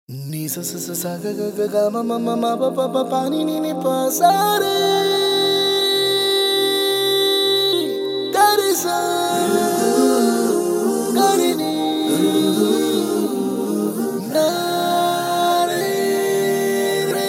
Ni sa sa sa sa ga ga ga ga ma ma ma ma pa pa pa pa ni ni ni pa sa re ga re sa ga re ni na re re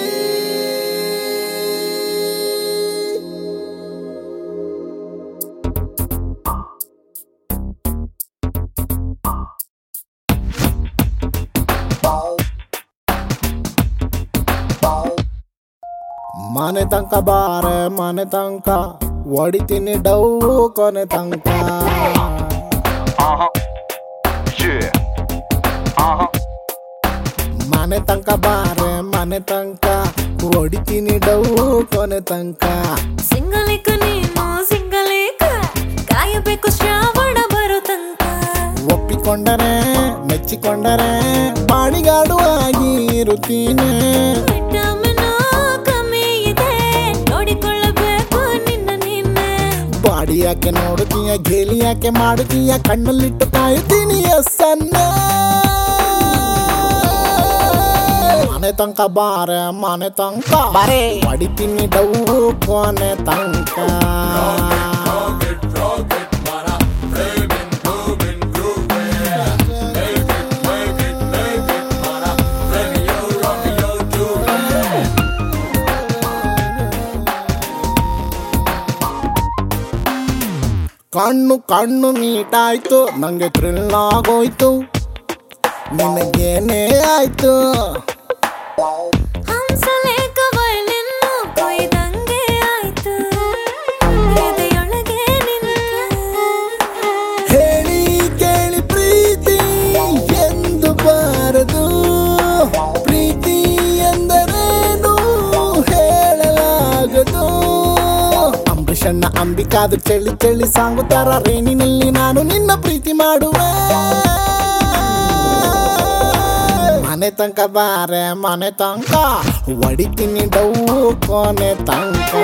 ಮನೆ ತನಕ ಬಾರೆ ಮನೆ ತನಕ ಹೊಡಿತೀನಿ ಡೌ ಕೊನೆ ತನಕ Uh-huh. Yeah. Uh-huh. ಮನೆ ತನಕ ಬಾರೆ ಮನೆ ತನಕ ಹೊಡಿತೀನಿ ಡೌ ಕೊನೆ ತನಕ ಸಿಂಗಲಿಕ ನೀನು ಸಿಂಗಲಿಕ ಕಾಯಬೇಕು ಶ್ರಾವಣ ಬರೋ ತನಕ ಒಪ್ಪಿಕೊಂಡರೆ ಮೆಚ್ಚಿಕೊಂಡರೆ ಬಾಣಿಗಾಡು ಆಗಿ ಇರುತ್ತೀನಿ ವಿಟಮಿನ್ ಕಮ್ಮಿ ಇದೆ ನೋಡಿಕೊಳ್ಳಬೇಕು ನಿನ್ನ ನಿನ್ನೆ ಬಾಡಿ ಯಾಕೆ ನೋಡುತ್ತೀಯ ಗೇಲಿ ಯಾಕೆ ಮಾಡುತ್ತೀಯ ಕಣ್ಣಲ್ಲಿಟ್ಟು ಕಾಯುತ್ತೀನಿ ಎಸ್ ಅನ್ನ ಮನೆ ತನಕ ಬಾರೆ ಮನೆ ತನಕ ಬಾರೆ ಹೊಡಿತೀನಿ ಡೌ ಕೊನೆ ತನಕ ಕಣ್ಣು ಕಣ್ಣು ನೀಟಾಯ್ತು ನಂಗೆ ಥ್ರಿಲ್ ಆಗೋಯ್ತು ನಿನಗೇನೇ ಆಯ್ತು ಹಂಸಲೇಖ ವಯಲಿನ್ನು ಕೊಯ್ದಂಗೆ ಆಯ್ತು ಎದೆಯೊಳಗೆ ನಿಂತು ಹೇಳಿ ಕೇಳಿ ಪ್ರೀತಿ ಎಂದು ಬಾರದು ಪ್ರೀತಿ ಎಂದರೇನು ಹೇಳಲಾಗದು ಅಂಬರೀಷಣ್ಣ ಅಂಬಿಕಾದು ಚಳಿ ಚಳಿ ಸಾಂಗುತ್ತಾರ ರೇಣಿನಲ್ಲಿ ನಾನು ನಿನ್ನ ಪ್ರೀತಿ ಮಾಡುವೆ ಮನೆ ತನಕ ಬಾರೆ ಮನೆ ತನಕ ಹೊಡಿತೀನಿ ಡೌ ಕೊನೆ ತನಕ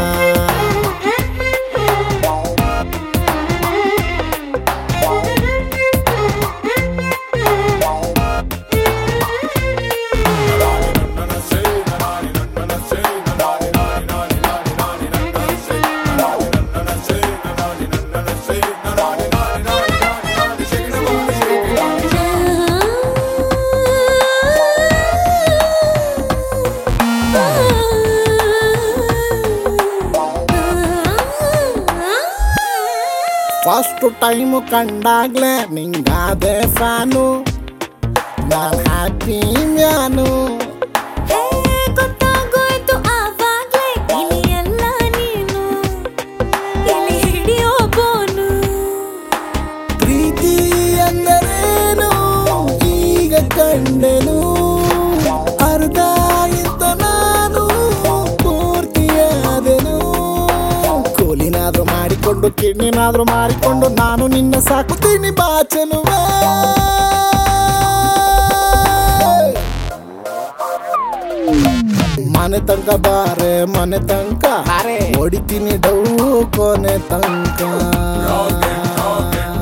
ಫಸ್ಟ್ ಟೈಮ್ ಕಂಡಾಗ್ಲೇ ನಿಂಗಾದೆ ಫ್ಯಾನು ನಾನು ಹ್ಯಾಪಿ ಮ್ಯಾನು ಹೇ, ಗೊತ್ತಾಗೋಯ್ತು ಆವಾಗ್ಲೇ ಇಲಿಯಲ್ಲ ನೀನು ಇಲಿ ಹಿಡಿಯೋ ಬೋನು ಪ್ರೀತಿ ಎಂದರೇನು ಈಗ ಕಂಡೆನು ಅರ್ಧ ಇದ್ದ ನಾನು ಪೂರ್ತಿಯಾದೆನು ಕೂಲಿನಾದ್ರೂ ಮಾಡಿಕೊಂಡು ಕಿಡ್ನಿನಾದ್ರೂ ಮಾರಿಕೊಂಡು ನಾನು ನಿನ್ನ ಸಾಕುತ್ತೀನಿ ಬಾಚಲುವೆ ಮನೆ ತನಕ ಬಾರೆ ಮನೆ ತನಕ ಹೊಡಿತೀನಿ ಡೌ ಕೊನೆ ತನಕ